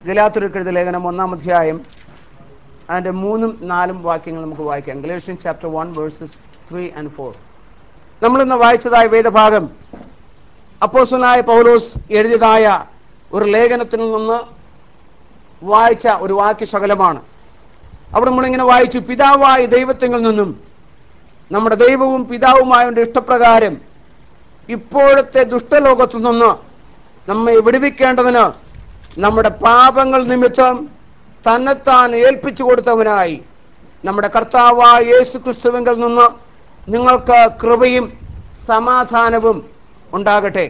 ഗലാത്തുരുക്കെഴുത ലേഖനം ഒന്നാം അധ്യായം അതിൻ്റെ മൂന്നും നാലും വാക്യങ്ങൾ നമുക്ക് വായിക്കാം Galatian chapter one verses three and four നമ്മളിന്ന് വായിച്ചതായ വേദഭാഗം അപ്പോസ്തലനായ പൗലോസ് എഴുതിയതായ ഒരു ലേഖനത്തിൽ നിന്ന് വായിച്ച ഒരു വാക്യശകലമാണ് അവിടെ നമ്മളിങ്ങനെ വായിച്ചു പിതാവായ ദൈവത്തിൽ നിന്നും നമ്മുടെ ദൈവവും പിതാവുമായവൻ്റെ ഇഷ്ടപ്രകാരം ഇപ്പോഴത്തെ ദുഷ്ടലോകത്തു നിന്ന് നമ്മെ വിടുവിക്കേണ്ടതിന് നമ്മുടെ പാപങ്ങൾ നിമിത്തം തന്നെത്താൻ ഏൽപ്പിച്ചു കൊടുത്തവനായി നമ്മുടെ കർത്താവായ യേശു ക്രിസ്തുവിങ്കിൽ നിന്ന് നിങ്ങൾക്ക് കൃപയും സമാധാനവും ഉണ്ടാകട്ടെ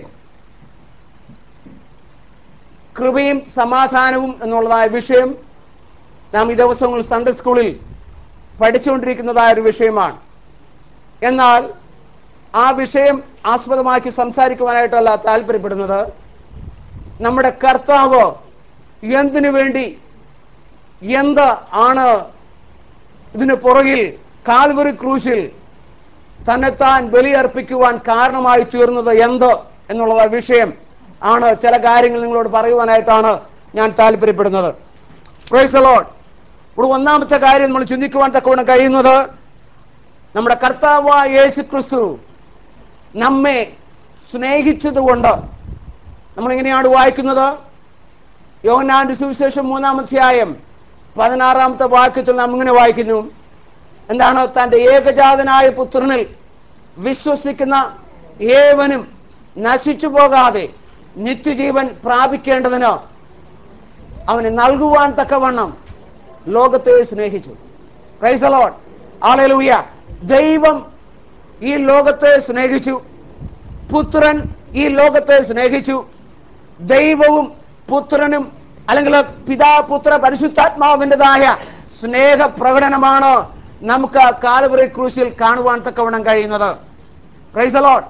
കൃപയും സമാധാനവും എന്നുള്ളതായ വിഷയം നാം ഈ ദിവസങ്ങളിൽ സൺഡേ സ്കൂളിൽ പഠിച്ചുകൊണ്ടിരിക്കുന്നതായ ഒരു വിഷയമാണ് എന്നാൽ ആ വിഷയം ആസ്പദമാക്കി സംസാരിക്കുവാനായിട്ടല്ല താല്പര്യപ്പെടുന്നത് നമ്മുടെ കർത്താവ് എന്തിനു വേണ്ടി എന്ത് ആണ് ഇതിന് പുറകിൽ കാൽവറി ക്രൂശിൽ തന്നെത്താൻ ബലിയർപ്പിക്കുവാൻ കാരണമായി തീർന്നത് എന്ത് എന്നുള്ള വിഷയം ആണ് ചില കാര്യങ്ങൾ നിങ്ങളോട് പറയുവാനായിട്ടാണ് ഞാൻ താല്പര്യപ്പെടുന്നത് പ്രൈസ് ലോഡ് ഇവിടെ ഒന്നാമത്തെ കാര്യം നമ്മൾ ചിന്തിക്കുവാൻ തക്കവണ്ണം കഴിയുന്നത് നമ്മുടെ കർത്താവായ യേശു ക്രിസ്തു നമ്മെ സ്നേഹിച്ചതുകൊണ്ട് നമ്മളിങ്ങനെയാണ് വായിക്കുന്നത് യോഹനാന്റെ സുവിശേഷം മൂന്നാം അധ്യായം പതിനാറാമത്തെ വാക്യത്തിൽ നാം ഇങ്ങനെ വായിക്കുന്നു എന്താണ് തൻ്റെ ഏകജാതനായ പുത്രനിൽ വിശ്വസിക്കുന്ന ഏവനും നശിച്ചു പോകാതെ നിത്യജീവൻ പ്രാപിക്കേണ്ടതിന് അവന് നൽകുവാൻ തക്കവണ്ണം ലോകത്തെ സ്നേഹിച്ചു പ്രൈസലോൺ ആളലൂയ ദൈവം ഈ ലോകത്തെ സ്നേഹിച്ചു പുത്രൻ ഈ ലോകത്തെ സ്നേഹിച്ചു ദൈവവും പുത്രനും അല്ലെങ്കിൽ പിതാ പുത്ര പരിശുദ്ധാത്മാവിൻ്റെതായ സ്നേഹ പ്രകടനമാണ് നമുക്ക് കാലവറി ക്രൂശിൽ കാണുവാൻ തക്കവണ്ണം കഴിയുന്നത് പ്രൈസലോൺ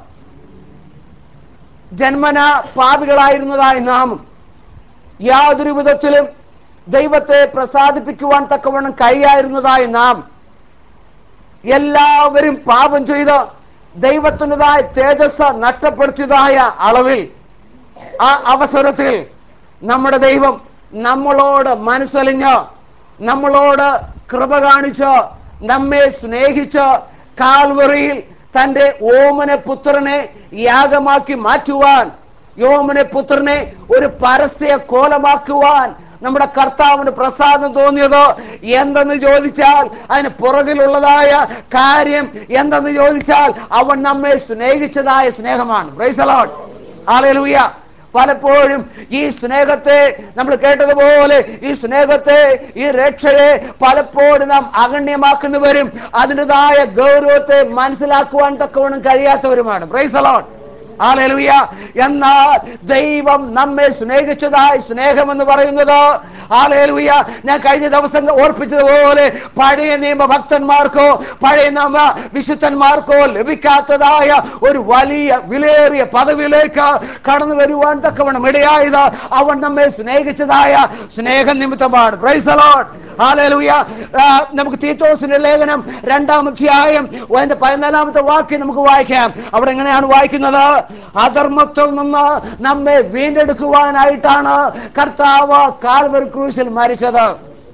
ജന്മന പാപികളായിരുന്നതായ നാം യാതൊരു വിധത്തിലും ദൈവത്തെ പ്രസാദിപ്പിക്കുവാൻ തക്കവണ്ണം കഴിയായിരുന്നതായ നാം എല്ലാവരും പാപം ചെയ്ത് ദൈവത്തിൻ്റെതായ തേജസ് നഷ്ടപ്പെടുത്തിയതായ അളവിൽ ആ അവസരത്തിൽ നമ്മുടെ ദൈവം നമ്മളോട് മനസ്സലിഞ്ഞ് നമ്മളോട് കൃപ കാണിച്ച് നമ്മെ സ്നേഹിച്ച് കാൽവറിയിൽ തന്റെ ഓമന പുത്രനെ യാഗമാക്കി മാറ്റുവാൻ യോമന പുത്രനെ ഒരു പരസ്യ കോലമാക്കുവാൻ നമ്മുടെ കർത്താവിന് പ്രസാദം തോന്നിയത് എന്തെന്ന് ചോദിച്ചാൽ അതിന് പുറകിലുള്ളതായ കാര്യം എന്തെന്ന് ചോദിച്ചാൽ അവൻ നമ്മെ സ്നേഹിച്ചതായ സ്നേഹമാണ് പ്രൈസലോട്ട് ആലൂയ പലപ്പോഴും ഈ സ്നേഹത്തെ നമ്മൾ കേട്ടതുപോലെ ഈ സ്നേഹത്തെ ഈ രക്ഷയെ പലപ്പോഴും നാം അഗണ്യമാക്കുന്നവരും അതിൻ്റെതായ ഗൗരവത്തെ മനസ്സിലാക്കുവാൻ തക്കവണ്ണം കഴിയാത്തവരുമാണ് പ്രൈസലോട്ട് ആലേലുയ എന്നാൽ ദൈവം നമ്മെ സ്നേഹിച്ചതായി സ്നേഹം എന്ന് പറയുന്നത് ആലേലുയ ഞാൻ കഴിഞ്ഞ ദിവസം ഓർപ്പിച്ചതുപോലെ പഴയ നിയമ ഭക്തന്മാർക്കോ പഴയ നിയമ വിശുദ്ധന്മാർക്കോ ലഭിക്കാത്തതായ ഒരു വലിയ വിലയേറിയ പദവിയിലേക്ക് കടന്നു വരുവാൻ തക്കവണ്ണം ഇടയായത് അവൻ നമ്മെ സ്നേഹിച്ചതായ സ്നേഹ നിമിത്തമാണ് പ്രൈസലോട്ട് ഹാലേലുയ നമുക്ക് തീത്തോസിന്റെ ലേഖനം രണ്ടാം അധ്യായം അതിന്റെ പതിനാലാമത്തെ വാക്യം നമുക്ക് വായിക്കാം അവിടെ എങ്ങനെയാണ് വായിക്കുന്നത് അധർമ്മത്തിൽ നിന്ന് നമ്മെ വീണ്ടെടുക്കുവാനായിട്ടാണ് കർത്താവ് കാൽവർ ക്രൂശിൽ മരിച്ചത്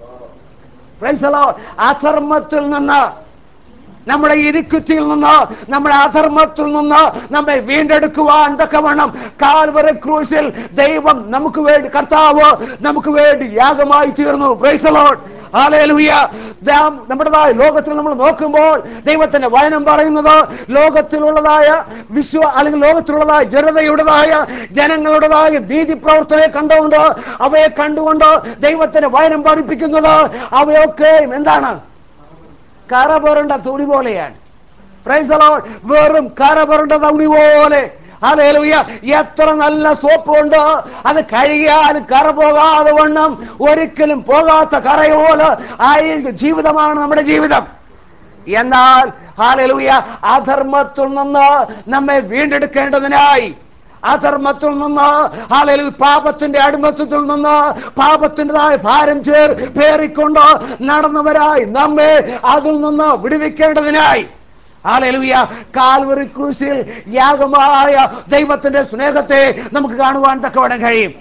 അധർമ്മത്തിൽ നിന്ന് നമ്മുടെ ഇരിക്കുറ്റിയിൽ നിന്ന് നമ്മുടെ അധർമ്മത്തിൽ നിന്ന് നമ്മെ വീണ്ടെടുക്കുവാൻ തക്കവണ്ണം കാൽവര ക്രൂശിൽ ദൈവം നമുക്ക് വേണ്ടി കർത്താവ് നമുക്ക് വേണ്ടി യാഗമായി തീർന്നു പ്രൈസലോട്ട് ഹാലേലുയ നമ്മുടേതായ ലോകത്തിൽ നമ്മൾ നോക്കുമ്പോൾ ദൈവത്തിന്റെ വചനം പറയുന്നത് ലോകത്തിലുള്ളതായ വിശ്വ അല്ലെങ്കിൽ ലോകത്തിലുള്ളതായ ജനതയുടേതായ ജനങ്ങളുടേതായ നീതി പ്രവർത്തനയെ കണ്ടുകൊണ്ട് അവയെ കണ്ടുകൊണ്ട് ദൈവത്തിന്റെ വചനം പഠിപ്പിക്കുന്നത് അവയൊക്കെ എന്താണ് കറ പുരണ്ട തുണി പോലെയാണ് വെറും കറ പുരണ്ട തുണി പോലെ ഹല്ലേലൂയ എത്ര നല്ല സോപ്പ് ഉണ്ട് അത് കഴുകിയാൽ കറ പോകാതെ വണ്ണം ഒരിക്കലും പോകാത്ത കറയോല് ആയിരിക്കും ജീവിതമാണ് നമ്മുടെ ജീവിതം എന്നാൽ ഹാലലൂയ അധർമ്മത്തിൽ നിന്ന് നമ്മെ വീണ്ടെടുക്കേണ്ടതിനായി അധർമ്മത്തിൽ നിന്ന് അല്ലെങ്കിൽ പാപത്തിന്റെ അടിമത്തത്തിൽ നിന്ന് പാപത്തിൻ്റെതായ ഭാരം ചേർ പേറിക്കൊണ്ട് നടന്നവരായി നമ്മെ അതിൽ നിന്ന് വിടുവിക്കേണ്ടതിനായി ഹാലലുയ കാൽവറി ക്രൂശിൽ യാഗമായ ദൈവത്തിന്റെ സ്നേഹത്തെ നമുക്ക് കാണുവാൻ തക്കവണ്ണം കഴിയും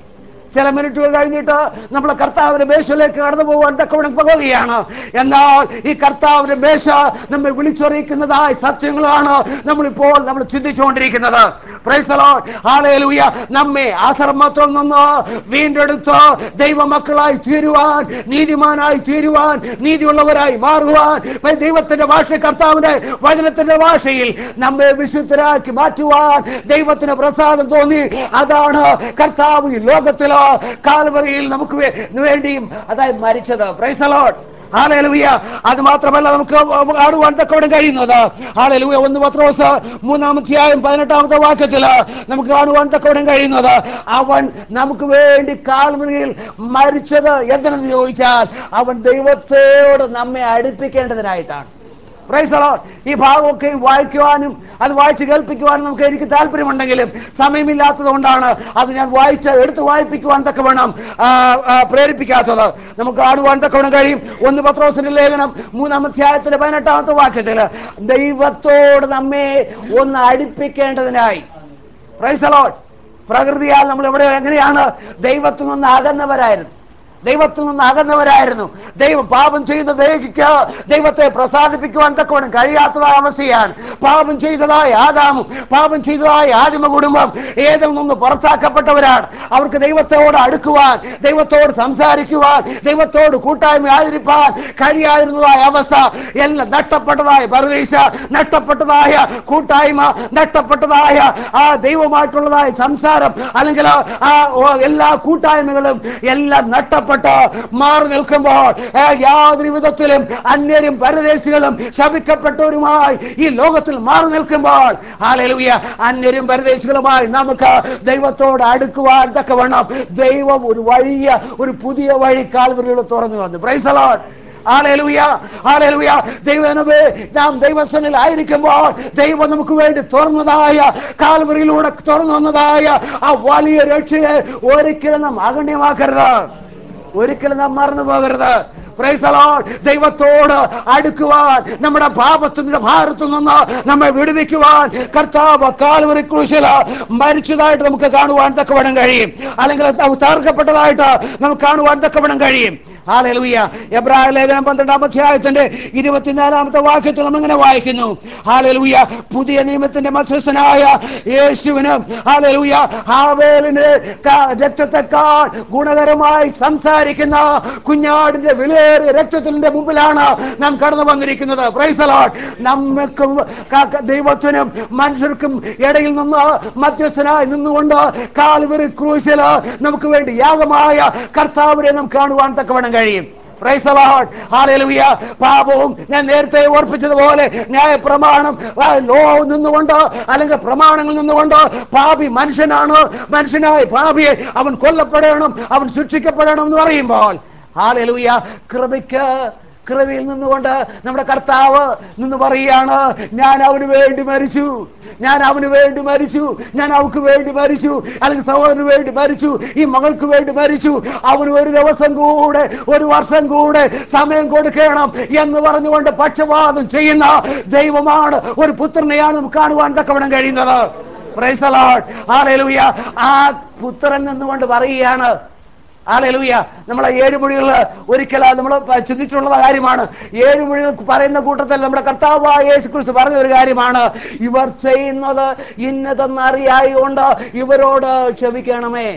ചില മിനിറ്റുകൾ കഴിഞ്ഞിട്ട് നമ്മൾ കർത്താവിന്റെ മേശയിലേക്ക് കടന്നു പോകാൻ തക്കവണ്ണം പോകുകയാണ് എന്നാൽ ഈ കർത്താവിന്റെ മേശ നമ്മെ വിളിച്ചറിയിക്കുന്നതായ സത്യങ്ങളാണ് നമ്മളിപ്പോൾ നമ്മൾ ചിന്തിച്ചുകൊണ്ടിരിക്കുന്നത് Praise the Lord. Hallelujah. നമ്മെ അധർമ്മത്തിൽ നിന്ന് വീണ്ടെടുത്ത് ദൈവമക്കളായി തീരുവാൻ നീതിമാനായി തീരുവാൻ നീതിയുള്ളവരായി മാറുവാൻ ഇപ്പൊ ദൈവത്തിന്റെ ഭാഷ കർത്താവിന്റെ വചനത്തിന്റെ ഭാഷയിൽ നമ്മെ വിശുദ്ധരാക്കി മാറ്റുവാൻ ദൈവത്തിന് പ്രസാദം തോന്നി അതാണ് കർത്താവ് ഈ ലോകത്തിലോ കാൽവറിയിൽ നമുക്ക് വേ- വേണ്ടിയും അതായത് മരിച്ചത് പ്രൈസലോട്ട് ഹാലലുയ അത് മാത്രമല്ല നമുക്ക് ആടുവാൻ തക്കവണ്ണം കഴിയുന്നത് ഹാലലുയ ഒന്ന് പത്രോസ് മൂന്നാമധ്യായം പതിനെട്ടാമത്തെ വാക്യത്തില് നമുക്ക് കാണുവാൻ തക്കവണ്ണം കഴിയുന്നത് അവൻ നമുക്ക് വേണ്ടി കാൽമുറിയിൽ മരിച്ചത് എന്തിനെന്ന് ചോദിച്ചാൽ അവൻ ദൈവത്തോട് നമ്മെ അടുപ്പിക്കേണ്ടതിനായിട്ടാണ് Praise the Lord. ഈ ഭാഗമൊക്കെ വായിക്കുവാനും അത് വായിച്ച് കേൾപ്പിക്കുവാനും നമുക്ക് എനിക്ക് താല്പര്യമുണ്ടെങ്കിലും സമയമില്ലാത്തത് കൊണ്ടാണ് അത് ഞാൻ വായിച്ച് എടുത്ത് വായിപ്പിക്കുവാൻ തക്ക വേണം പ്രേരിപ്പിക്കാത്തത് നമുക്ക് കാണുവാൻ തക്ക വേണം കഴിയും ഒന്ന് പത്രോസിന്റെ ലേഖനം മൂന്നാം അധ്യായത്തിന്റെ പതിനെട്ടാമത്തെ വാക്യത്തിൽ ദൈവത്തോട് നമ്മെ ഒന്ന് അടുപ്പിക്കേണ്ടതിനായി Praise the Lord. പ്രകൃതിയാൽ നമ്മൾ ഇവിടെ എങ്ങനെയാണ് ദൈവത്തിൽ നിന്ന് അകന്നവരായിരുന്നു ദൈവത്തിൽ നിന്ന് അകന്നവരായിരുന്നു ദൈവം പാപം ചെയ്യുന്ന ദേഹിക്ക് ദൈവത്തെ പ്രസാദിപ്പിക്കുവാൻ തക്കവണ്ണം കഴിയാത്തതായ അവസ്ഥയാണ് പാപം ചെയ്തതായ ആദാമും പാപം ചെയ്തതായ ആദിമ കുടുംബം ഏതിൽ നിന്ന് പുറത്താക്കപ്പെട്ടവരാണ് അവർക്ക് ദൈവത്തോട് അടുക്കുവാൻ ദൈവത്തോട് സംസാരിക്കുവാൻ ദൈവത്തോട് കൂട്ടായ്മ ആചരിപ്പാൻ കഴിയാതിരുന്നതായ അവസ്ഥ എല്ലാം നഷ്ടപ്പെട്ടതായ പരദേശ നഷ്ടപ്പെട്ടതായ കൂട്ടായ്മ നഷ്ടപ്പെട്ടതായ ആ ദൈവമായിട്ടുള്ളതായ സംസാരം അല്ലെങ്കിൽ ആ ഓ- എല്ലാ കൂട്ടായ്മകളും എല്ലാം നഷ്ടപ്പെട്ട് മാറി നിൽക്കുമ്പോൾ ഏ, യാതൊരു വിധത്തിലും അന്യരും പരദേശികളും ശപിക്കപ്പെട്ടവരുമായി ഈ ലോകത്തിൽ മാറി നിൽക്കുമ്പോൾ ഹാലലുയ അന്യരും പരദേശികളുമായി നമുക്ക് ദൈവത്തോട് അടുക്കുവാൻ തക്കവണ്ണം ദൈവം ഒരു വഴിയ ഒരു പുതിയ വഴി കാൽവരികൾ തുറന്നു വന്നു പ്രൈസലോട്ട് ഹാലലുയ ഹാലലുയ ദൈവനവേ നാം ദൈവസ്ഥനിൽ ആയിരിക്കുമ്പോൾ ദൈവം നമുക്ക് വേണ്ടി തുറന്നതായ കാൽവറിയിലൂടെ തുറന്നു വന്നതായ ആ വലിയ രക്ഷയെ ഒരിക്കലും നാം അഗണ്യമാക്കരുത് ഒരിക്കലും നാം മറന്നു പോകരുത് Praise the Lord. ദൈവത്തോട് അടുക്കുവാൻ നമ്മുടെ പാപത്തിന്റെ ഭാരത്തിൽ നിന്ന് നമ്മെ വിടുവിക്കുവാൻ കർത്താവ് കാൽവറി ക്രൂശിൽ മരിച്ചതായിട്ട് നമുക്ക് കാണുവാൻ തക്കവണ്ണം കഴിയും അല്ലെങ്കിൽ അത് തകർക്കപ്പെട്ടതായിട്ട് നമുക്ക് കാണുവാൻ തക്കവണ്ണം കഴിയും ഹാലലുയ എബ്രായ ലേഖനം പന്ത്രണ്ടാം അധ്യായത്തിന്റെ ഇരുപത്തിനാലാമത്തെ വാക്യത്തിൽ നമ്മൾ ഇങ്ങനെ വായിക്കുന്നു ഹാലലുയ പുതിയ നിയമത്തിന്റെ മധ്യസ്ഥനായ യേശുവിനും ഹാലലുയ ഹാവേലിന്റെ ക- രക്തത്തെക്കാൾ ഗുണകരമായി സംസാരിക്കുന്ന കുഞ്ഞാടിന്റെ വിലയേറിയ രക്തത്തിന്റെ മുമ്പിലാണ് നാം കടന്നു വന്നിരിക്കുന്നത് Praise the Lord. നമ്മൾക്കും ക- ക- ദൈവത്തിനും മനുഷ്യർക്കും ഇടയിൽ നിന്ന് മധ്യസ്ഥനായി നിന്നുകൊണ്ട് കാൽവറി ക്രൂശില് നമുക്ക് വേണ്ടി യാഗമായ കർത്താവിനെ നാം കാണുവാൻ തക്കവണ്ണം കഴിയും Praise the Lord. Hallelujah. പാപവും ഞാൻ നേരത്തെ ഓർപ്പിച്ചതുപോലെ ന്യായ പ്രമാണം ആ, ലോ നിന്നുകൊണ്ട് അല്ലെങ്കിൽ പ്രമാണങ്ങൾ നിന്നുകൊണ്ട് പാപി മനുഷ്യനാണ് മനുഷ്യനായ പാപിയെ അവൻ കൊല്ലപ്പെടണം അവൻ ശിക്ഷിക്കപ്പെടണം എന്ന് പറയുമ്പോൾ ഹാലലൂയ കൃപയ്ക്ക് കൃപയിൽ നിന്നുകൊണ്ട് നമ്മുടെ കർത്താവ് നിന്ന് പറയുകയാണ് ഞാൻ അവന് വേണ്ടി മരിച്ചു ഞാൻ അവന് വേണ്ടി മരിച്ചു ഞാൻ അവൾക്ക് വേണ്ടി മരിച്ചു അല്ലെങ്കിൽ സഹോദരന് വേണ്ടി മരിച്ചു ഈ മകൾക്ക് വേണ്ടി മരിച്ചു അവന് ഒരു ദിവസം കൂടെ ഒരു വർഷം കൂടെ സമയം കൊടുക്കണം എന്ന് പറഞ്ഞുകൊണ്ട് പക്ഷപാതം ചെയ്യുന്ന ദൈവമാണ് ഒരു പുത്രനെയാണ് നമുക്ക് കാണുവാൻ തക്കവണ്ണം കഴിയുന്നത് Praise the Lord. Hallelujah. ആ പുത്രൻ നിന്നുകൊണ്ട് പറയുകയാണ് ആലലുയ നമ്മളെ ഏഴ് മൊഴികൾ ഒരിക്കൽ നമ്മൾ ചിന്തിച്ചിട്ടുള്ള കാര്യമാണ് ഏഴ് മൊഴികൾ പറയുന്ന കൂട്ടത്തിൽ നമ്മുടെ കർത്താവായ യേശു ക്രിസ്തു പറഞ്ഞ ഒരു കാര്യമാണ് ഇവർ ചെയ്യുന്നത് ഇന്നതെന്ന് അറിയായികൊണ്ട് ഇവരോട് ക്ഷമിക്കണമേ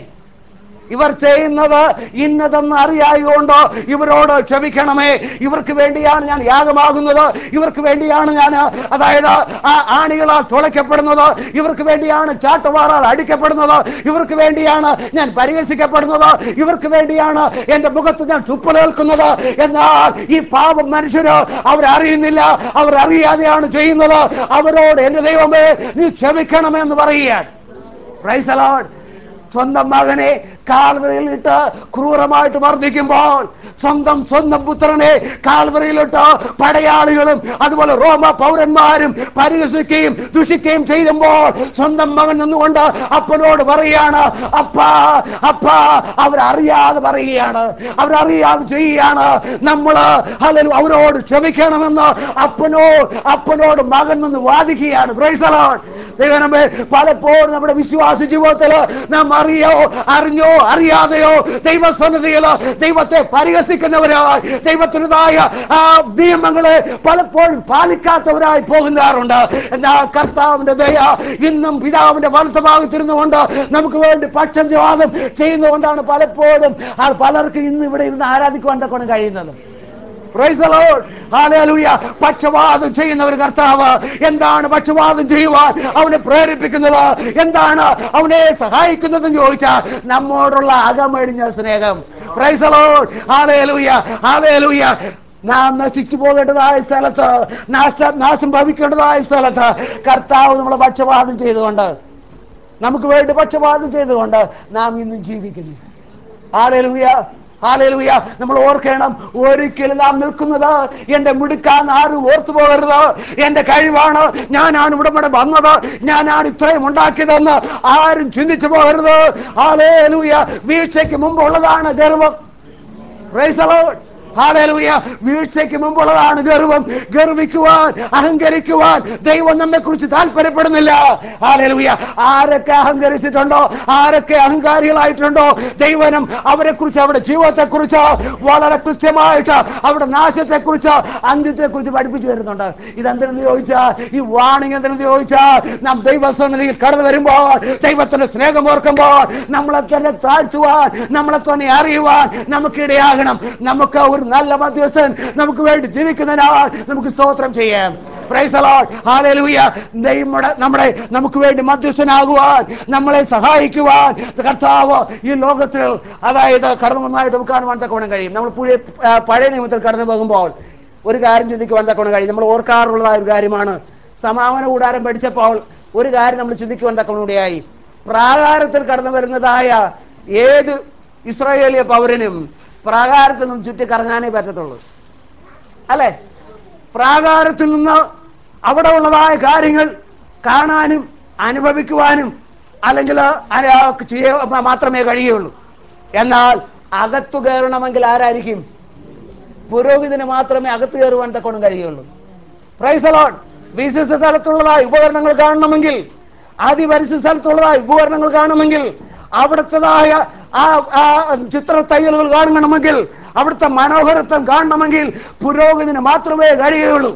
ഇവർ ചെയ്യുന്നത് ഇന്നതെന്ന് അറിയായതുകൊണ്ട് ഇവരോട് ക്ഷമിക്കണമേ ഇവർക്ക് വേണ്ടിയാണ് ഞാൻ യാഗമാകുന്നത് ഇവർക്ക് വേണ്ടിയാണ് ഞാൻ അതായത് ആ ആണികളാൽ തുളയ്ക്കപ്പെടുന്നത് ഇവർക്ക് വേണ്ടിയാണ് ചാട്ടവാറാൽ അടിക്കപ്പെടുന്നത് ഇവർക്ക് വേണ്ടിയാണ് ഞാൻ പരിഹസിക്കപ്പെടുന്നത് ഇവർക്ക് വേണ്ടിയാണ് എന്റെ മുഖത്ത് ഞാൻ തുപ്പലേൽക്കുന്നത് എന്നാൽ ഈ പാപം മനുഷ്യര് അവരറിയുന്നില്ല അവർ അറിയാതെയാണ് ചെയ്യുന്നത് അവരോട് എന്റെ ദൈവമേ നീ ക്ഷമിക്കണമെന്ന് പറയുകയാണ് Praise the Lord. സ്വന്തം മകനെ കാൽവരയിലിട്ട് ക്രൂരമായിട്ട് മർദ്ദിക്കുമ്പോൾ സ്വന്തം സ്വന്തം പുത്രനെ കാൽവരയിലിട്ട് പടയാളികളും അതുപോലെ റോമ പൗരന്മാരും പരിഹസിക്കുകയും ദുഷിക്കുകയും ചെയ്യുമ്പോൾ സ്വന്തം മകൻ നിന്നുകൊണ്ട് അപ്പനോട് പറയാണ് അപ്പാ അപ്പാ അവരറിയാതെ പറയുകയാണ് അവരറിയാതെ ചെയ്യുകയാണ് നമ്മള് അല്ലെങ്കിൽ അവരോട് ക്ഷമിക്കണമെന്ന് അപ്പനോ അപ്പനോട് മകൻ നിന്ന് വാദിക്കുകയാണ് Praise the Lord. ദൈവമേ പലപ്പോഴും നമ്മുടെ വിശ്വാസ ജീവിതത്തിൽ നാം അറിയോ അറിഞ്ഞോ അറിയാതെയോ ദൈവസന്നതിയിലോ ദൈവത്തെ പരിഹസിക്കുന്നവരായി ദൈവത്തിൻ്റെതായ ആ നിയമങ്ങളെ പലപ്പോഴും പാലിക്കാത്തവരായി പോകുന്നവരുണ്ട് എന്നാൽ കർത്താവിന്റെ ദയ ഇന്നും പിതാവിന്റെ വലത്ത് ഭാഗത്തിരുന്നുകൊണ്ട് നമുക്ക് വേണ്ടി പക്ഷവാദം ചെയ്യുന്നതുകൊണ്ടാണ് പലപ്പോഴും ആ പലർക്കും ഇന്ന് ഇവിടെ ഇരുന്ന് ആരാധിക്കുവാൻ തക്കണം കഴിയുന്നത് Praise the Lord. Hallelujah. പക്ഷപാതം ചെയ്യുന്ന ഒരു കർത്താവ് എന്താണ് പക്ഷപാതം ചെയ്യുവാൻ അവനെ പ്രേരിപ്പിക്കുന്നത് എന്താണ് അവനെ സഹായിക്കുന്നതെന്ന് ചോദിച്ചാൽ നമ്മോടുള്ള അകമഴിഞ്ഞ സ്നേഹം Praise the Lord. Hallelujah. Hallelujah. നാം നശിച്ചു പോകേണ്ടതായ സ്ഥലത്ത് നാശം നാശം ഭവിക്കേണ്ടതായ സ്ഥലത്ത് കർത്താവ് നമ്മളെ പക്ഷപാതം ചെയ്തുകൊണ്ട് നമുക്ക് വേണ്ടി പക്ഷപാതം ചെയ്തുകൊണ്ട് നാം ഇന്നും ജീവിക്കുന്നു ഹാലേലൂയ ഹാലേലൂയ നമ്മൾ ഓർക്കണം ഒരിക്കലും നാം നിൽക്കുന്നത് എന്റെ മിടുക്കാൻ ആരും ഓർത്തു പോകരുത് എന്റെ കഴിവാണ് ഞാനാണ് ഇവിടെ ഇവിടെ വന്നത് ഞാനാണ് ഇത്രയും ഉണ്ടാക്കിയതെന്ന് ആരും ചിന്തിച്ചു പോകരുത് ഹാലേലൂയ വീഴ്ചയ്ക്ക് മുമ്പുള്ളതാണ് ഗർവം Praise the Lord. Hallelujah. വീഴ്ചയ്ക്ക് മുമ്പുള്ളതാണ് ഗർവം ഗർവിക്കുവാൻ അഹങ്കരിക്കുവാൻ ദൈവം നമ്മെ കുറിച്ച് താല്പര്യപ്പെടുന്നില്ല ഹാലലൂയ ആരൊക്കെ അഹങ്കരിച്ചിട്ടുണ്ടോ ആരൊക്കെ അഹങ്കാരികളായിട്ടുണ്ടോ ദൈവനം അവരെ കുറിച്ച് അവരുടെ ജീവിതത്തെ കുറിച്ച് വളരെ കൃത്യമായിട്ട് അവരുടെ നാശത്തെ കുറിച്ച് അന്ത്യത്തെ കുറിച്ച് പഠിപ്പിച്ചു തരുന്നുണ്ട് ഇതെന്തിനെന്ന് ചോദിച്ചാൽ ഈ വാണിംഗ് എന്തിനെന്ന് ചോദിച്ചാൽ നാം ദൈവസന്നിധിയിൽ കടന്നു വരുമ്പോൾ ദൈവത്തിന്റെ സ്നേഹം ഓർക്കുമ്പോൾ നമ്മളെ തന്നെ താഴ്ത്തുവാൻ നമ്മളെ തന്നെ അറിയുവാൻ നമുക്കിടയാകണം നമുക്ക് ഒരു നല്ല മധ്യസ്ഥൻ നമുക്ക് വേണ്ടി ജീവിക്കുന്നതിനാൽ നമുക്ക് സ്തോത്രം ചെയ്യാം Praise the Lord. Hallelujah. നമ്മുടെ നമ്മുടെ നമുക്ക് വേണ്ടി മധ്യസ്ഥനാകുവാൻ നമ്മളെ സഹായിക്കുവാൻ കർത്താവ് ഈ ലോകത്തിൽ അതായത് കടന്നു വന്നതായിട്ട് നമുക്ക് കാണുവാൻ തക്കവണ്ണം കഴിയും നമ്മൾ പുതിയ ആ, പഴയ നിയമത്തിൽ കടന്നു പോകുമ്പോൾ ഒരു കാര്യം ചിന്തിക്കുവാൻ തക്കവണ്ണം കഴിയും നമ്മൾ ഓർക്കാറുള്ളതായ ഒരു കാര്യമാണ് സമാപന കൂടാരം പഠിച്ചപ്പോൾ ഒരു കാര്യം നമ്മൾ ചിന്തിക്കുവാൻ തക്കവണ്ണം കൂടിയായി പ്രാകാരത്തിൽ കടന്നു വരുന്നതായ ഏത് ഇസ്രായേലിയ പൗരനും പ്രാകാരത്തിൽ നിന്ന് ചുറ്റി കറങ്ങാനേ പറ്റത്തുള്ളൂ അല്ലെ പ്രാകാരത്തിൽ നിന്ന് അവിടെ ഉള്ളതായ കാര്യങ്ങൾ കാണാനും അനുഭവിക്കുവാനും അല്ലെങ്കിൽ അന- ചെയ്യ- മാത്രമേ കഴിയുള്ളൂ എന്നാൽ അകത്തു കയറണമെങ്കിൽ ആരായിരിക്കും പുരോഹിതന് മാത്രമേ അകത്ത് കയറുവാൻ തക്കോണം കഴിയുള്ളൂ പ്രൈസലോൺ വിശിഷ്ട സ്ഥലത്തുള്ളതായ ഉപകരണങ്ങൾ കാണണമെങ്കിൽ അതിപരിശുദ്ധ സ്ഥലത്തുള്ളതായ ഉപകരണങ്ങൾ കാണണമെങ്കിൽ അവിടുത്തതായ ആ ആ ചിത്ര തയ്യലുകൾ കാണണമെങ്കിൽ അവിടുത്തെ മനോഹരത്വം കാണണമെങ്കിൽ പുരോഹിതന് മാത്രമേ കഴിയുള്ളൂ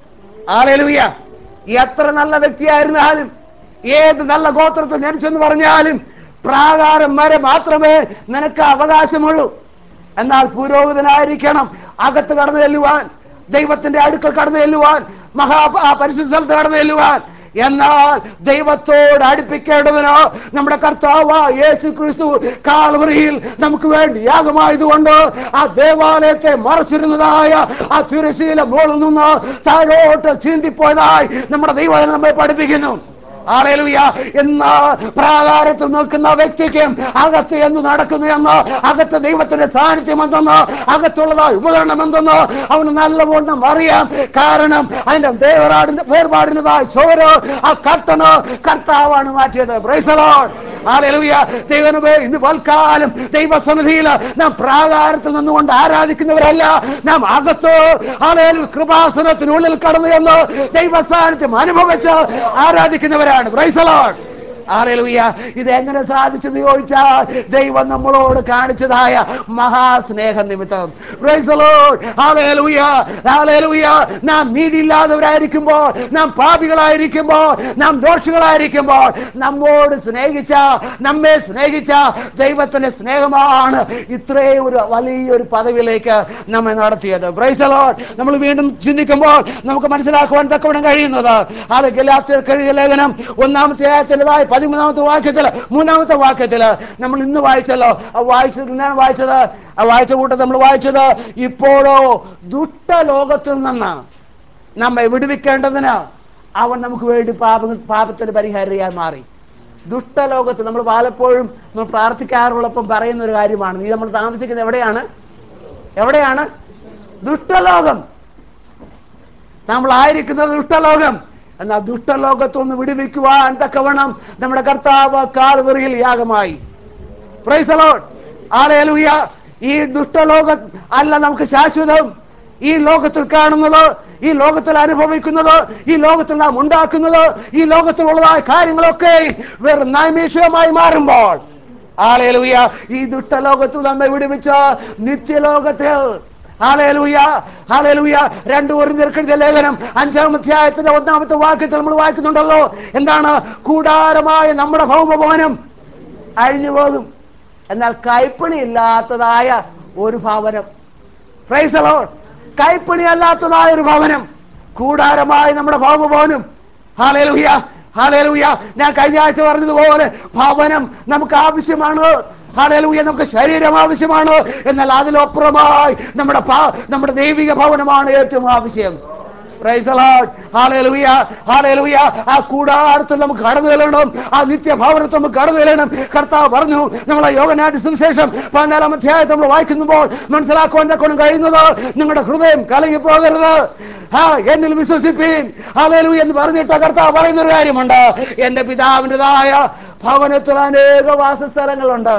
ആലേലുയ എത്ര നല്ല വ്യക്തിയായിരുന്നാലും ഏത് നല്ല ഗോത്രത്തിൽ ജനിച്ചെന്ന് പറഞ്ഞാലും പ്രാകാരം വരെ മാത്രമേ നിനക്ക് അവകാശമുള്ളൂ എന്നാൽ പുരോഹിതനായിരിക്കണം അകത്ത് കടന്നു ചെല്ലുവാൻ ദൈവത്തിന്റെ അടുക്കൽ കടന്നു ചെല്ലുവാൻ മഹാ ആ പരിശുദ്ധ സ്ഥലത്ത് കടന്നു ചെല്ലുവാൻ എന്നാൽ ദൈവത്തോട് അടുപ്പിക്കേണ്ടതിന് നമ്മുടെ കർത്താവ് യേശു ക്രിസ്തു കാൽവറിയിൽ നമുക്ക് വേണ്ടി യാഗമായതുകൊണ്ട് ആ ദേവാലയത്തെ മറച്ചിരുന്നതായ ആ തിരശീല മുകളിൽ നിന്ന് താഴോട്ട് ചീന്തിപ്പോയതായി നമ്മുടെ ദൈവം നമ്മെ പഠിപ്പിക്കുന്നു ആലേലുയ എന്ന പ്രാകാരത്തിൽ നിൽക്കുന്ന വ്യക്തിക്ക് അകത്ത് എന്ത് നടക്കുന്നു എന്ന് അകത്ത് ദൈവത്തിന്റെ സാന്നിധ്യം എന്തെന്ന് അകത്തുള്ളതായ ഉപകരണം എന്തെന്ന് അവന് നല്ലവണ്ണം അറിയാം കാരണം അതിന്റെ വേറാടിന്റെ വേർപാടിനതായ ചോര് ആ കട്ടണ് കർത്താവാണ് മാറ്റിയത് പ്രൈസലോൺ ആലേലുയ ദൈവനമേ ഇന്ന് പൽക്കാലം ദൈവസന്നിധിയിൽ നാം പ്രാകാരത്തിൽ നിന്നുകൊണ്ട് ആരാധിക്കുന്നവരല്ല നാം അകത്ത് ആലേലു കൃപാസനത്തിനുള്ളിൽ കടന്നു എന്ന് ദൈവ സാന്നിധ്യം അനുഭവിച്ച് ആരാധിക്കുന്നവരാണ് പ്രൈസലോൺ ആലേലുയ്യ ഇത് എങ്ങനെ സാധിച്ചെന്ന് ചോദിച്ചാൽ ദൈവം നമ്മളോട് കാണിച്ചതായ മഹാസ്നേഹ നിമിത്തം Praise the Lord. Hallelujah. Hallelujah. നാം നീതിയില്ലാത്തവരായിരിക്കുമ്പോൾ നാം പാപികളായിരിക്കുമ്പോൾ നാം ദോഷികളായിരിക്കുമ്പോൾ നമ്മോട് സ്നേഹിച്ച നമ്മെ സ്നേഹിച്ച ദൈവത്തിന്റെ സ്നേഹമാണ് ഇത്രയും ഒരു വലിയൊരു പദവിയിലേക്ക് നമ്മെ നടത്തിയത് Praise the Lord. നമ്മൾ വീണ്ടും ചിന്തിക്കുമ്പോൾ നമുക്ക് മനസ്സിലാക്കുവാൻ തക്കവിടം കഴിയുന്നത് അത് ഗലാത്യർക്ക് എഴുതിയ ലേഖനം ഒന്നാമത്തെ ആയത്തിൻ്റെതായ പതിമൂന്നാമത്തെ വാക്യത്തിൽ മൂന്നാമത്തെ വാക്യത്തിൽ നമ്മൾ ഇന്ന് വായിച്ചല്ലോ ആ വായിച്ചത് എന്താണ് വായിച്ചത് ആ വായിച്ച കൂട്ടത്തിൽ നമ്മൾ വായിച്ചത് ഇപ്പോഴോ ദുഷ്ട ലോകത്തിൽ നിന്ന് നമ്മെ വിടുവിക്കേണ്ടതിന് അവൻ നമുക്ക് വേണ്ടി പാപ പാപത്തിന് പരിഹാരിയായി മാറി ദുഷ്ടലോകത്ത് നമ്മൾ പലപ്പോഴും നമ്മൾ പ്രാർത്ഥിക്കാറുള്ളപ്പം പറയുന്ന ഒരു കാര്യമാണ് നീ നമ്മൾ താമസിക്കുന്നത് എവിടെയാണ് എവിടെയാണ് ദുഷ്ടലോകം നമ്മളായിരിക്കുന്നത് ദുഷ്ടലോകം എന്നാൽ ദുഷ്ടലോകത്തു നിന്ന് വിടുവിക്കുവാൻ തക്കവണ്ണം നമ്മുടെ കർത്താവ് കാൽവറിയിൽ യാഗമായി Praise the Lord. Hallelujah. ഈ ദുഷ്ടലോകം അല്ല നമുക്ക് ശാശ്വതം ഈ ലോകത്തിൽ കാണുന്നത് ഈ ലോകത്തിൽ അനുഭവിക്കുന്നത് ഈ ലോകത്തിൽ നാം ഉണ്ടാക്കുന്നത് ഈ ലോകത്തിലുള്ളതായ കാര്യങ്ങളൊക്കെ വെറും നൈമിഷികമായി മാറുമ്പോൾ ആളേലൂയ ഈ ദുഷ്ടലോകത്തിൽ നമ്മെ വിടുവിച്ച നിത്യലോകത്തിൽ ഹാലേലൂയ ഹാലേലൂയ രണ്ട് ഒരു നിരക്കെഴുതിയ ലേഖനം അഞ്ചാം അധ്യായത്തിന്റെ ഒന്നാമത്തെ വാക്യത്തിൽ നമ്മൾ വായിക്കുന്നുണ്ടല്ലോ എന്താണ് കൂടാരമായ നമ്മുടെ ഭൗമഭവനം അഴിഞ്ഞു പോകും എന്നാൽ കൈപ്പണി ഇല്ലാത്തതായ ഒരു ഭവനം പ്രൈസലോ കൈപ്പണി അല്ലാത്തതായ ഒരു ഭവനം കൂടാരമായി നമ്മുടെ ഭൗമഭവനം ഹാലേലൂയ ഹാലേലൂയ ഞാൻ കഴിഞ്ഞ ആഴ്ച പറഞ്ഞതുപോലെ ഭവനം നമുക്ക് ആവശ്യമാണ് ഹാലേലൂയ നമുക്ക് ശരീരം ആവശ്യമാണ് എന്നാൽ അതിലപ്പുറമായി നമ്മുടെ ഭ- നമ്മുടെ ദൈവിക ഭവനമാണ് ഏറ്റവും ആവശ്യം Praise the Lord. Hallelujah. Hallelujah. ആ കൂടാരത്തിൽ നമുക്ക് കടന്നു ചെല്ലണം ആ നിത്യഭവനത്തിൽ നമുക്ക് കടന്നു ചെല്ലണം കർത്താവ് പറഞ്ഞു നമ്മളെ യോഗനാട്ടി സുവിശേഷം പതിനാലാം അധ്യായത്തിൽ നമ്മൾ വായിക്കുമ്പോൾ മനസ്സിലാക്കുവാൻ കൊണ്ടും കഴിയുന്നത് നിങ്ങളുടെ ഹൃദയം കലങ്ങി പോകരുത് ആ എന്നിൽ വിശ്വസിപ്പീൻ ഹാലേലു എന്ന് പറഞ്ഞിട്ട് കർത്താവ് പറയുന്ന ഒരു കാര്യമുണ്ട് എന്റെ പിതാവിൻ്റെതായ ഭവനത്തിൽ അനേക വാസസ്ഥലങ്ങളുണ്ട്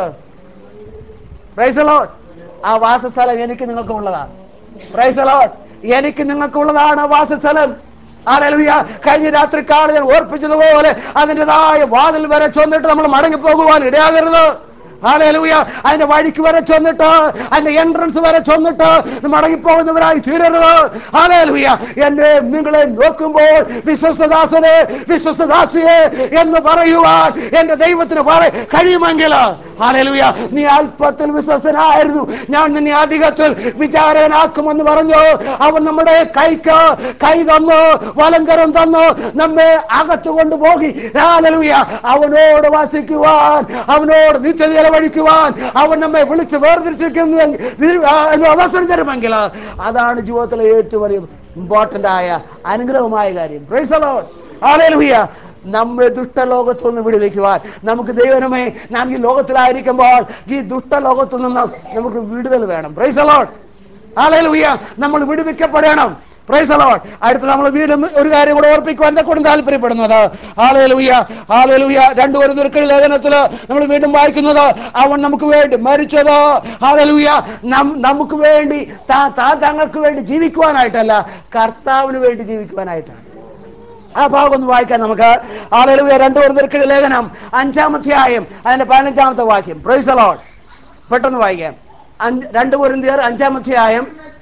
പ്രൈസ് ലോഡ് ആ വാസസ്ഥലം എനിക്ക് നിങ്ങൾക്ക് ഉള്ളതാണ് പ്രൈസ് ലോഡ് എനിക്ക് നിങ്ങൾക്ക് ഉള്ളതാണ് ആ വാസസ്ഥലം ആലലുയ കഴിഞ്ഞ രാത്രി കാലം ഞാൻ ഓർപ്പിച്ചതുപോലെ അതിൻ്റെതായ വാതിൽ വരെ ചെന്നിട്ട് നമ്മൾ മടങ്ങി പോകുവാൻ ഇടയാകരുത് ഹാലേലൂയ അതിന്റെ വഴിക്ക് വരെ ചെന്നിട്ട് അതിന്റെ എൻട്രൻസ് വരെ ചെന്നിട്ട് മടങ്ങിപ്പോകുന്നവരായി തീരരുത് ഹാലേലൂയ എന്നെ നിങ്ങളെ നോക്കുമ്പോൾ വിശ്വസദാസനെ വിശ്വസദാസിയെ എന്ന് പറയുവാൻ എന്റെ ദൈവത്തിന് പറ കഴിയുമെങ്കിൽ ഹാലേലൂയ നീ അല്പത്തിൽ വിശ്വസനായിരുന്നു ഞാൻ നിന്നെ അധികത്തിൽ വിചാരനാക്കുമെന്ന് പറഞ്ഞു അവൻ നമ്മുടെ കൈക്ക് കൈ തന്നു വലങ്കരം തന്നു നമ്മെ അകത്തു കൊണ്ടുപോകി ഹാലേലൂയ അവനോട് വസിക്കുവാൻ അവനോട് നിത്യത ചെലവഴിക്കുവാൻ അവൻ നമ്മെ വിളിച്ച് വേർതിരിച്ചിരിക്കുന്നു അവസരം തരുമെങ്കിൽ അതാണ് ജീവിതത്തിലെ ഏറ്റവും വലിയ ഇമ്പോർട്ടന്റ് ആയ അനുഗ്രഹമായ കാര്യം Praise the Lord. Hallelujah. നമ്മെ ദുഷ്ടലോകത്തു നിന്ന് വിടുവിക്കുവാൻ നമുക്ക് ദൈവനമേ നാം ഈ ലോകത്തിലായിരിക്കുമ്പോൾ ഈ ദുഷ്ടലോകത്തു നിന്ന് നമുക്ക് വിടുതൽ വേണം പ്രൈസ് അലോട്ട് ഹാലേലൂയ നമ്മൾ വിടുവിക്കപ്പെടണം പ്രൈസ് അലോട്ട് അടുത്ത് നമ്മൾ വീണ്ടും ഒരു കാര്യം കൂടെ ഓർപ്പിക്കുവാൻ കൂടെ താല്പര്യപ്പെടുന്നത് ഹാലേലൂയ ഹാലേലൂയ രണ്ടു ഒരു ദുർക്കൽ ലേഖനത്തില് നമ്മൾ വീണ്ടും വായിക്കുന്നത് അവൻ നമുക്ക് വേണ്ടി മരിച്ചത് ഹാലേലൂയ നം- നമുക്ക് വേണ്ടി താ- താൻ തങ്ങൾക്ക് വേണ്ടി ജീവിക്കുവാനായിട്ടല്ല കർത്താവിന് വേണ്ടി ജീവിക്കുവാനായിട്ടാണ് ആ ഭാഗം ഒന്ന് വായിക്കാം നമുക്ക് ആളുകൾ രണ്ടു പേർക്ക് ലേഖനം അഞ്ചാമധ്യായം അതിന്റെ പതിനഞ്ചാമത്തെ വാക്യം പ്രൈസ് അലോട്ട് പെട്ടെന്ന് വായിക്കാം അഞ്ച് രണ്ട് പൊരുന്തിയർ അഞ്ചാമധ്യായം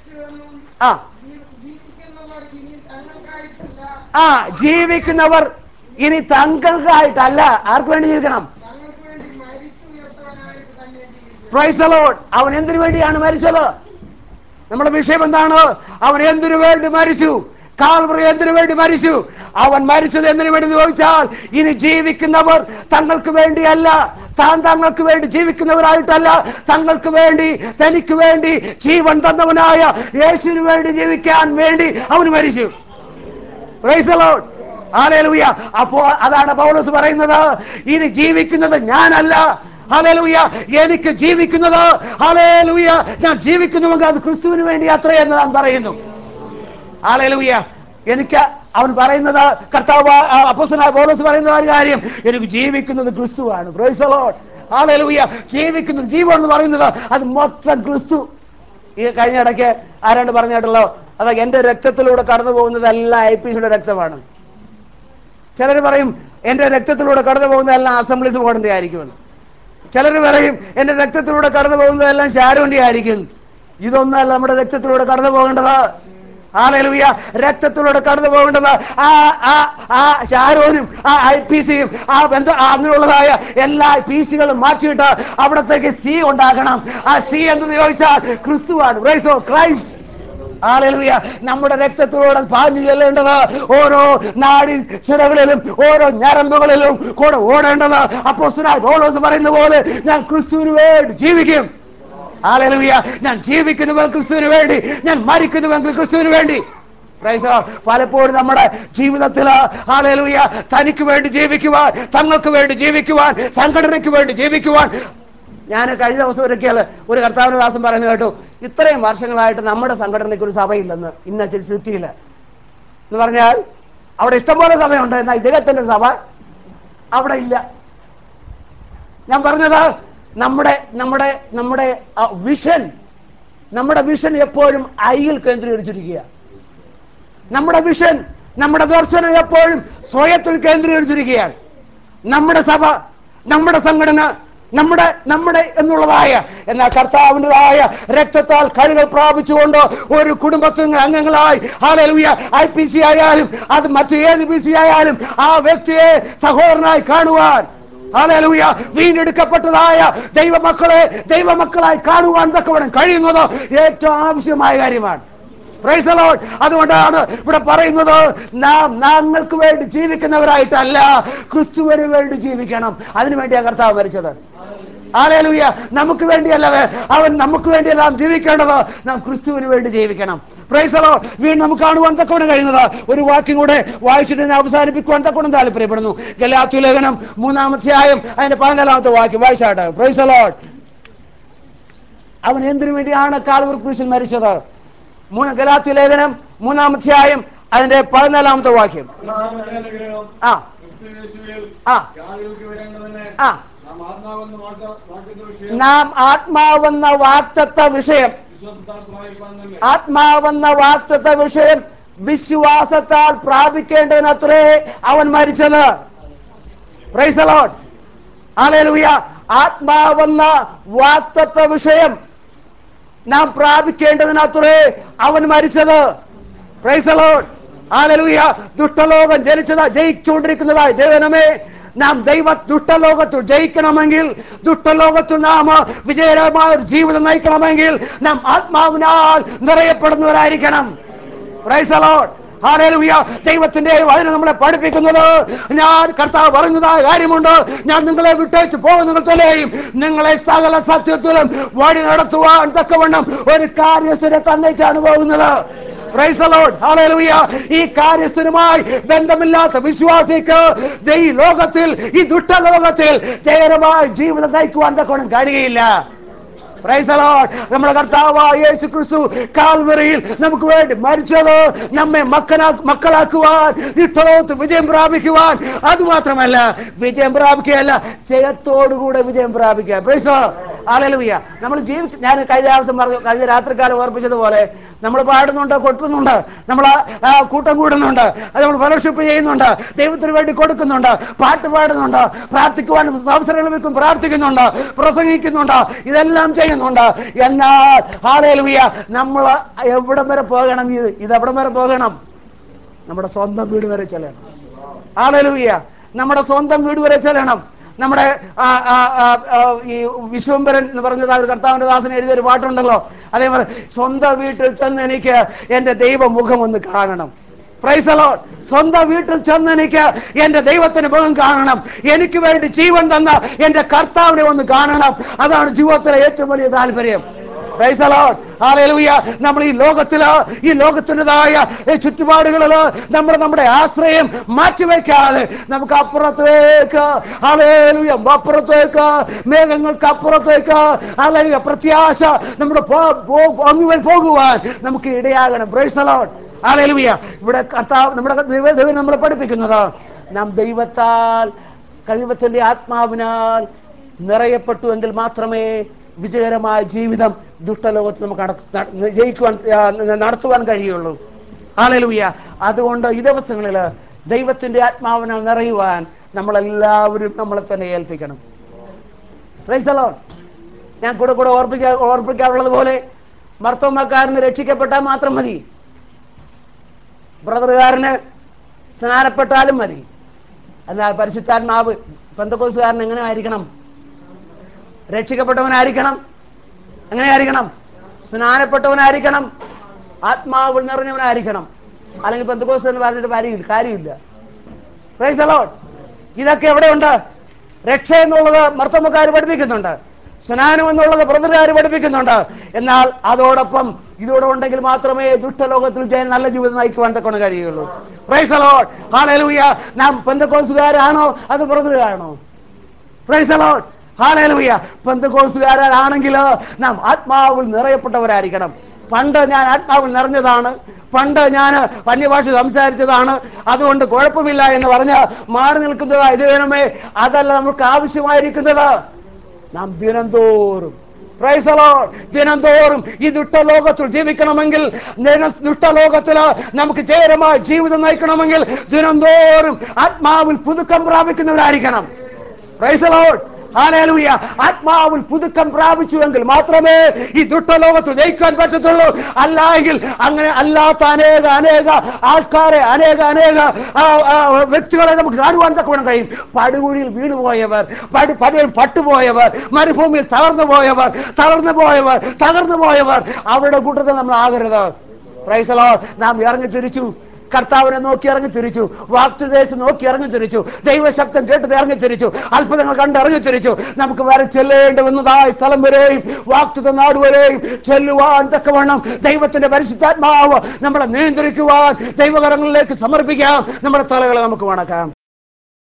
ആ ജീവിക്കുന്നവർ ഇനി തങ്ങൾക്കായിട്ടല്ല ആ ജീവിക്കുന്നവർ ഇനി തങ്ങൾക്കായിട്ടല്ല ആർക്ക് വേണ്ടി ജീവിക്കണം തങ്ങൾക്ക് വേണ്ടി മരിച്ചുയർത്തവനായിട്ട് തന്നെ ജീവിക്കും പ്രൈസ് അലോട്ട് അവൻ എന്തിനു വേണ്ടിയാണ് മരിച്ചത് നമ്മുടെ വിഷയം എന്താണ് അവൻ എന്തിനു വേണ്ടി മരിച്ചു കാൽവറി എന്തിനു വേണ്ടി മരിച്ചു അവൻ മരിച്ചത് എന്തിനു വേണ്ടി എന്ന് ചോദിച്ചാൽ ഇനി ജീവിക്കുന്നവർ തങ്ങൾക്ക് വേണ്ടിയല്ല താൻ തങ്ങൾക്ക് വേണ്ടി ജീവിക്കുന്നവരായിട്ടല്ല തങ്ങൾക്ക് വേണ്ടി തനിക്ക് വേണ്ടി ജീവൻ തന്നവനായ യേശുവിന് വേണ്ടി ജീവിക്കാൻ വേണ്ടി അവൻ മരിച്ചു Praise the Lord. Hallelujah. അപ്പോ അതാണ് പൗലോസ് പറയുന്നത് ഇനി ജീവിക്കുന്നത് ഞാനല്ല ഹലേലൂയ എനിക്ക് ജീവിക്കുന്നത് ഹലേലൂയ ഞാൻ ജീവിക്കുന്നുവെങ്കിൽ അത് ക്രിസ്തുവിന് വേണ്ടി അത്ര എന്ന് ഞാൻ പറയുന്നു ഹലേലൂയ എനിക്ക് അവൻ പറയുന്നത് കർത്താവ് അപ്പോസ്തലനായ പൗലോസ് പറയുന്ന ഒരു കാര്യം എനിക്ക് ജീവിക്കുന്നത് ക്രിസ്തുവാണ് പ്രൈസ് ദി ലോർഡ് ഹല്ലേലൂയ ജീവിക്കുന്നത് ജീവൻ എന്ന് പറയുന്നത് അത് മൊത്തം ക്രിസ്തു ഈ കഴിഞ്ഞ ഇടയ്ക്ക് ആരാണ്ട് പറഞ്ഞിട്ടല്ലോ അതാ എന്റെ രക്തത്തിലൂടെ കടന്നു പോകുന്നതെല്ലാം ഐ പി സിയുടെ രക്തമാണ് ചിലർ പറയും എന്റെ രക്തത്തിലൂടെ കടന്നു പോകുന്നതെല്ലാം അസംബ്ലീസ് ബോർഡിന്റെ ആയിരിക്കുമെന്ന് ചിലർ പറയും എന്റെ രക്തത്തിലൂടെ കടന്നു പോകുന്നതെല്ലാം ഷാരോന്റെ ആയിരിക്കും ഇതൊന്നല്ല നമ്മുടെ രക്തത്തിലൂടെ കടന്നു പോകേണ്ടത് ആലലുയ രക്തത്തിലൂടെ കടന്നു പോകേണ്ടത് ആ ആ ആ ഷാരോനും ആ ഐ പി സിയും ആ ബന്ധ ആ അങ്ങനെയുള്ളതായ എല്ലാ പി സികളും മാറ്റിയിട്ട് അവിടത്തേക്ക് സി ഉണ്ടാക്കണം ആ സി എന്തെന്ന് ചോദിച്ചാൽ ക്രിസ്തുവാണ് Praise the ക്രൈസ്റ്റ് ഹല്ലേലൂയ നമ്മുടെ രക്തത്തിലൂടെ പാഞ്ഞു ചെല്ലേണ്ടത് ഓരോ നാടി ചിറകളിലും ഓരോ ഞരമ്പുകളിലും കൂടെ ഓടേണ്ടത് അപ്പോസ്തലനായ പൗലോസ് പറയുന്ന പോലെ ഞാൻ ക്രിസ്തുവിന് വേണ്ടി ജീവിക്കും ഹല്ലേലൂയ ഞാൻ ജീവിക്കുന്നുവെങ്കിൽ ക്രിസ്തുവിന് വേണ്ടി ഞാൻ മരിക്കുന്നുവെങ്കിൽ ക്രിസ്തുവിന് വേണ്ടി Praise the Lord. പലപ്പോഴും നമ്മുടെ ജീവിതത്തിൽ ഹാലേലൂയ തനിക്ക് വേണ്ടി ജീവിക്കുവാൻ തങ്ങൾക്ക് വേണ്ടി ജീവിക്കുവാൻ സംഘടനയ്ക്ക് വേണ്ടി ജീവിക്കുവാൻ ഞാൻ കഴിഞ്ഞ ദിവസം ഒരിക്കൽ ഒരു കർത്താവിന്റെ ദാസം പറയുന്നത് കേട്ടു ഇത്രയും വർഷങ്ങളായിട്ട് നമ്മുടെ സംഘടനയ്ക്ക് ഒരു സഭയില്ലെന്ന് ഇന്ന സിറ്റിയിൽ എന്ന് പറഞ്ഞാൽ അവിടെ ഇഷ്ടംപോലെ സഭയുണ്ട് എന്നാൽ ഇദ്ദേഹത്തിന്റെ സഭ അവിടെ ഇല്ല ഞാൻ പറഞ്ഞത് നമ്മുടെ നമ്മുടെ നമ്മുടെ വിഷൻ നമ്മുടെ വിഷൻ എപ്പോഴും ഐയിൽ കേന്ദ്രീകരിച്ചിരിക്കുക നമ്മുടെ വിഷൻ നമ്മുടെ ദർശനം എപ്പോഴും സ്വയത്തിൽ കേന്ദ്രീകരിച്ചിരിക്കുകയാണ് നമ്മുടെ സഭ നമ്മുടെ സംഘടന നമ്മുടെ നമ്മുടെ എന്നുള്ളതായ എന്നാൽ കർത്താവിൻ്റെതായ രക്തത്താൽ കഴികൾ പ്രാപിച്ചുകൊണ്ട് ഒരു കുടുംബത്തിന് അംഗങ്ങളായി ഹാലലുയ ഐ പി സി ആയാലും അത് മറ്റു ഏത് പി സി ആയാലും ആ വ്യക്തിയെ സഹോദരനായി കാണുവാൻ ഹാലലുയ വീണ്ടെടുക്കപ്പെട്ടതായ ദൈവമക്കളെ ദൈവമക്കളായി കാണുവാൻ തക്കവണ്ണം കഴിയുന്നത് ഏറ്റവും ആവശ്യമായ കാര്യമാണ് Praise the Lord. അതുകൊണ്ടാണ് ഇവിടെ പറയുന്നത് നാം ഞങ്ങൾക്ക് വേണ്ടി ജീവിക്കുന്നവരായിട്ടല്ല ക്രിസ്തുവിന് വേണ്ടി ജീവിക്കണം അതിനു വേണ്ടിയാണ് കർത്താവ് മരിച്ചത് ആലേലുയ നമുക്ക് വേണ്ടിയല്ല വേ- അവൻ നമുക്ക് വേണ്ടി നാം ജീവിക്കേണ്ടത് നാം ക്രിസ്തുവിന് വേണ്ടി ജീവിക്കണം പ്രൈസലോ വീണ്ടും നമുക്ക് കാണുവാൻ തക്കവണ്ണം കഴിയുന്നത് ഒരു വാക്യം കൂടെ വായിച്ചിട്ട് ഞാൻ അവസാനിപ്പിക്കുവാൻ തക്കവണ്ണം താല്പര്യപ്പെടുന്നു ഗലാത്തു ലേഖനം മൂന്നാമധ്യായം അതിന്റെ പതിനാലാമത്തെ വാക്യം വായിച്ചാട്ടെ പ്രൈസലോ അവൻ എന്തിനു വേണ്ടിയാണ് കാൽവർ ക്രൂശിൽ മരിച്ചത് മൂന്ന് ഗലാത്തി ലേഖനം മൂന്നാമധ്യായം അതിന്റെ പതിനാലാമത്തെ വാക്യം ഒന്നാമത്തെ അനുഗ്രഹം ആ ക്രിസ്തുയേശുവിൽ ആ യാതൊരുക്ക് വരേണ്ടതിന് ആ നാം ആത്മാവെന്ന് വാഴ്ത്ത- വാഴ്ത്തുന്ന വിഷയം നാം ആത്മാവെന്ന വാക്തത്വ വിഷയം വിശ്വാസത്താൽ പ്രാപിപ്പാൻ തന്നെ ആത്മാവെന്ന വാക്തത്വ വിഷയം വിശ്വാസത്താൽ പ്രാപിക്കേണ്ടതിനത്രേ അവൻ മരിച്ചത് Praise the Lord. Hallelujah. ആത്മാവെന്ന വാക്തത്വ വിഷയം നാം പ്രാപിക്കേണ്ടതിനത്രേ അവൻ മരിച്ചത് Praise the Lord. Hallelujah. ദുഷ്ടലോകം ജനിച്ചതാ ജയിച്ചുകൊണ്ടിരിക്കുന്നതായി ദൈവനമേ നാം ദൈവ ദുഷ്ടലോകത്തിൽ ജയിക്കണമെങ്കിൽ ദുഷ്ടലോകത്തിൽ നാം വിജയകരമായ ഒരു ജീവിതം നയിക്കണമെങ്കിൽ നാം ആത്മാവിനാൽ നിറയപ്പെടുന്നവരായിരിക്കണം Praise the Lord. Hallelujah. ദൈവത്തിന്റെ വചനം നമ്മളെ പഠിപ്പിക്കുന്നത് ഞാൻ കർത്താവ് പറയുന്നതായ കാര്യമുണ്ട് ഞാൻ നിങ്ങളെ വിട്ടേച്ച് പോകുന്നതിലെയും നിങ്ങളെ സകല സത്യത്തിലും വഴി നടത്തുവാൻ തക്കവണ്ണം ഒരു കാര്യസ്ഥനെ തന്നേച്ചാണ് പോകുന്നത് Praise the Lord. Hallelujah. ഈ കാര്യസ്ഥനുമായി ബന്ധമില്ലാത്ത വിശ്വാസിക്ക് ദൈ ലോകത്തിൽ ഈ ദുഷ്ടലോകത്തിൽ ജയകരമായ ജീവിതം നയിക്കുവാൻ തക്കവണ്ണം കഴിയുകയില്ല Praise the Lord. നമ്മുടെ കർത്താവായ യേശു ക്രിസ്തു കാൽവറിയിൽ നമുക്ക് വേണ്ടി മരിച്ചത് നമ്മെ മക്കനാ മക്കളാക്കുവാൻ ഇഷ്ടലോകത്ത് വിജയം പ്രാപിക്കുവാൻ അത് മാത്രമല്ല വിജയം പ്രാപിക്കുകയല്ല ജയത്തോടുകൂടെ വിജയം പ്രാപിക്കുക Praise the Lord. Hallelujah. നമ്മൾ ജീവി ഞാൻ കഴിഞ്ഞ ദിവസം പറഞ്ഞു കഴിഞ്ഞ രാത്രികാലം ഓർപ്പിച്ചതുപോലെ നമ്മൾ പാടുന്നുണ്ട് കൊട്ടുന്നുണ്ട് നമ്മൾ ആ, കൂട്ടം കൂടുന്നുണ്ട് അത് നമ്മൾ ഫെലോഷിപ്പ് ചെയ്യുന്നുണ്ട് ദൈവത്തിന് വേണ്ടി കൊടുക്കുന്നുണ്ട് പാട്ട് പാടുന്നുണ്ട് പ്രാർത്ഥിക്കുവാൻ അവസരങ്ങൾ വെക്കും പ്രാർത്ഥിക്കുന്നുണ്ട് പ്രസംഗിക്കുന്നുണ്ട് ഇതെല്ലാം ചെയ്യുന്നുണ്ട് എന്നാൽ ഹാളേലുയ നമ്മൾ എവിടം വരെ പോകണം ഇത് ഇത് എവിടം വരെ പോകണം നമ്മുടെ സ്വന്തം വീട് വരെ ചെല്ലണം ആളലുയ്യ നമ്മുടെ സ്വന്തം വീട് വരെ ചെല്ലണം നമ്മുടെ ആ, ആ, ആ, ആ, ഈ വിശ്വംബരൻ എന്ന് പറഞ്ഞത് ആ ഒരു കർത്താവിന്റെ ദാസൻ എഴുതിയ ഒരു പാട്ടുണ്ടല്ലോ അതേപോലെ സ്വന്തം വീട്ടിൽ ചെന്ന് എനിക്ക് എന്റെ ദൈവമുഖം ഒന്ന് കാണണം Praise the Lord. സ്വന്തം വീട്ടിൽ ചെന്ന് എനിക്ക് എന്റെ ദൈവത്തിന് മുഖം കാണണം എനിക്ക് വേണ്ടി ജീവൻ തന്ന എന്റെ കർത്താവിനെ ഒന്ന് കാണണം അതാണ് ജീവിതത്തിലെ ഏറ്റവും വലിയ താല്പര്യം Praise the Lord. Hallelujah. നമ്മൾ ഈ ലോകത്തില് ഈ ലോകത്തിൻ്റെതായ ചുറ്റുപാടുകളില് നമ്മൾ നമ്മുടെ ആശ്രയം മാറ്റിവെക്കാതെ നമുക്ക് അപ്പുറത്തേക്ക് ഹല്ലേലൂയ അപ്പുറത്തേക്ക് മേഘങ്ങൾക്ക് അപ്പുറത്തേക്ക് അല്ലെങ്കിൽ പ്രത്യാശ നമ്മുടെ പോ- പോ- അങ്ങ് പോകുവാൻ നമുക്ക് ഇടയാകണം Praise the Lord. ഹല്ലേലൂയ. ഇവിടെ കർത്താവ് നമ്മുടെ ദൈവ- ദൈവം നമ്മളെ പഠിപ്പിക്കുന്നത് നാം ദൈവത്താൽ ദൈവത്തിന്റെ ആത്മാവിനാൽ നിറയപ്പെട്ടു എങ്കിൽ മാത്രമേ വിജയകരമായ ജീവിതം ദുഷ്ടലോകത്തിൽ നമുക്ക് നട- നട- ജയിക്കുവാൻ ആ, നടത്തുവാൻ കഴിയുള്ളൂ ആലലുയ്യ അതുകൊണ്ട് ഈ ദിവസങ്ങളിൽ ദൈവത്തിന്റെ ആത്മാവിനാൽ നിറയുവാൻ നമ്മളെല്ലാവരും നമ്മളെ തന്നെ ഏൽപ്പിക്കണം Praise the Lord. ഞാൻ കൂടെ കൂടെ ഓർപ്പിക്കാ ഓർപ്പിക്കാറുള്ളത് പോലെ മർത്തോമക്കാരന് രക്ഷിക്കപ്പെട്ടാൽ മാത്രം മതി ബ്രദറുകാരന് സ്നാനപ്പെട്ടാലും മതി എന്നാൽ പരിശുദ്ധാത്മാവ് പെന്തക്കോസുകാരൻ എങ്ങനെ ആയിരിക്കണം രക്ഷിക്കപ്പെട്ടവനായിരിക്കണം എങ്ങനെയായിരിക്കണം സ്നാനപ്പെട്ടവനായിരിക്കണം ആത്മാവ് നിറഞ്ഞവനായിരിക്കണം അല്ലെങ്കിൽ പെന്തക്കോസ് എന്ന് പറഞ്ഞിട്ട് കാര്യമില്ല കാര്യമില്ല Praise the Lord. ഇതൊക്കെ എവിടെയുണ്ട് രക്ഷ എന്നുള്ളത് മർത്തമ്മക്കാർ പഠിപ്പിക്കുന്നുണ്ട് സ്നാനം എന്നുള്ളത് ബ്രദറുകാർ പഠിപ്പിക്കുന്നുണ്ട് എന്നാൽ അതോടൊപ്പം ഇതോടെ ഉണ്ടെങ്കിൽ മാത്രമേ ദുഷ്ടലോകത്തിൽ ജയ നല്ല ജീവിതം നയിക്കുവാൻ തക്കൊണ്ട് കഴിയുള്ളൂ പ്രൈസ് the Lord. Hallelujah. നാം പെന്തക്കോസുകാരാണോ അത് ബ്രദറുകാരാണോ പ്രൈസ് the Lord. Hallelujah. പെന്തക്കോസുകാരാണെങ്കിൽ നാം ആത്മാവിൽ നിറയപ്പെട്ടവരായിരിക്കണം പണ്ട് ഞാൻ ആത്മാവിൽ നിറഞ്ഞതാണ് പണ്ട് ഞാൻ അന്യഭാഷ സംസാരിച്ചതാണ് അതുകൊണ്ട് കുഴപ്പമില്ല എന്ന് പറഞ്ഞ് മാറി നിൽക്കുന്നതാ ഇത് വേണമേ അതല്ല നമുക്ക് ആവശ്യമായിരിക്കുന്നത് നാം ദിനംതോറും Praise the Lord. ദിനംതോറും ഈ ദുഷ്ടലോകത്തിൽ ജീവിക്കണമെങ്കിൽ ദിന- ദുഷ്ടലോകത്തിൽ നമുക്ക് ജയകരമായ ജീവിതം നയിക്കണമെങ്കിൽ ദിനംതോറും ആത്മാവിൽ പുതുക്കം പ്രാപിക്കുന്നവരായിരിക്കണം Praise the Lord. Hallelujah. ആത്മാവിൽ പുതുക്കം പ്രാപിച്ചുവെങ്കിൽ മാത്രമേ ഈ ദുഷ്ടലോകത്തിൽ ജയിക്കാൻ പറ്റത്തുള്ളൂ അല്ല എങ്കിൽ അങ്ങനെ അല്ലാത്ത അനേക അനേക ആൾക്കാരെ അനേക അനേക ആ, ആ, വ്യക്തികളെ നമുക്ക് കാണുവാൻ തക്കവണ്ണം കഴിയും പടുകുഴിയിൽ വീണുപോയവർ പടി പടിയിൽ പട്ടുപോയവർ മരുഭൂമിയിൽ തളർന്നു പോയവർ തളർന്നു പോയവർ തകർന്നു പോയവർ അവരുടെ കൂട്ടത്തിൽ നമ്മൾ ആകരുത് പ്രൈസലോ നാം ഇറങ്ങി തിരിച്ചു കർത്താവിനെ നോക്കി ഇറങ്ങി തിരിച്ചു വാക്തുദേശം നോക്കി ഇറങ്ങി തിരിച്ചു ദൈവശബ്ദം കേട്ടത് ഇറങ്ങി തിരിച്ചു അത്ഭുതങ്ങൾ കണ്ട് ഇറങ്ങി തിരിച്ചു നമുക്ക് വരെ ചെല്ലേണ്ടി വന്നതായ സ്ഥലം വരെയും വാക്തുത നാട് വരെയും ചെല്ലുവാൻ തക്കവണ്ണം ദൈവത്തിന്റെ പരിശുദ്ധാത്മാവ് നമ്മളെ നിയന്ത്രിക്കുവാൻ ദൈവകരങ്ങളിലേക്ക് സമർപ്പിക്കാം നമ്മുടെ തലകളെ നമുക്ക് വണക്കാം